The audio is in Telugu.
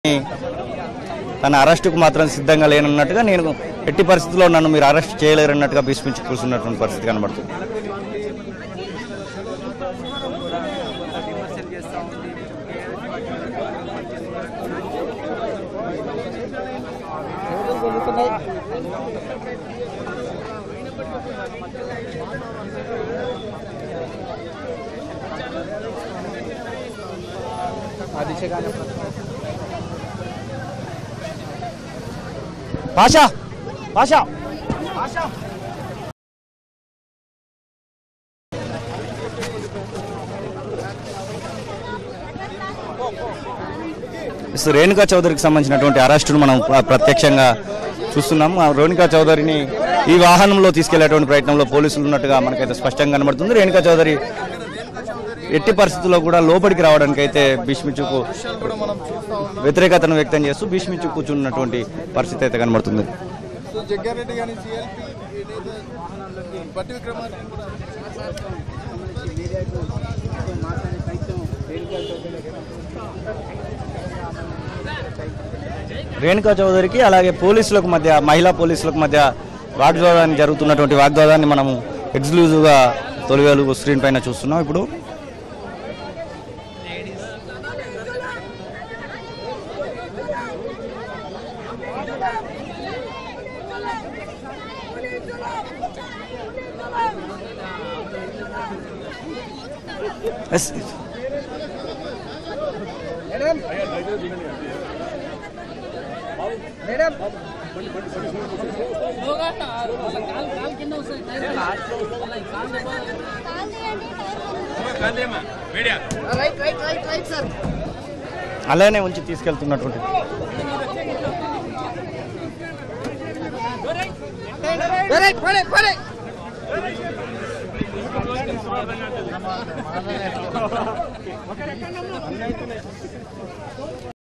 తన అరెస్టుకు మాత్రం సిద్ధంగా లేనన్నట్టుగా నేను ఎట్టి పరిస్థితుల్లో నన్ను మీరు అరెస్ట్ చేయలేరన్నట్టుగా భీష్మించి కూర్చున్నటువంటి పరిస్థితి కనబడుతుంది భాష భాష సో రేణుకా చౌదరికి సంబంధించినటువంటి అరెస్టును మనం ప్ర- ప్రత్యక్షంగా చూస్తున్నాం ఆ రేణుకా చౌదరిని ఈ వాహనంలో తీసుకెళ్లేటువంటి ప్రయత్నంలో పోలీసులు ఉన్నట్టుగా మనకైతే స్పష్టంగా కనబడుతుంది రేణుకా చౌదరి ఎట్టి పరిస్థితుల్లో కూడా లోపలికి రావడానికి అయితే భీష్మించుకు వ్యతిరేకతను వ్యక్తం చేస్తూ భీష్మించు కూర్చున్నటువంటి పరిస్థితి అయితే కనబడుతుంది సో జగ్గారెడ్డి కానీ సిఎల్పి బట్టి విక్రమార్క కూడా రేణుకా చౌదరికి అలాగే పోలీసులకు మధ్య మహిళా పోలీసులకు మధ్య వాగ్వాదాన్ని జరుగుతున్నటువంటి వాగ్వాదాన్ని మనము ఎక్స్క్లూజివ్గా తొలివేలు స్క్రీన్ పైన చూస్తున్నాం ఇప్పుడు ఎస్ అలానే ఉంచి తీసుకెళ్తున్నటువంటి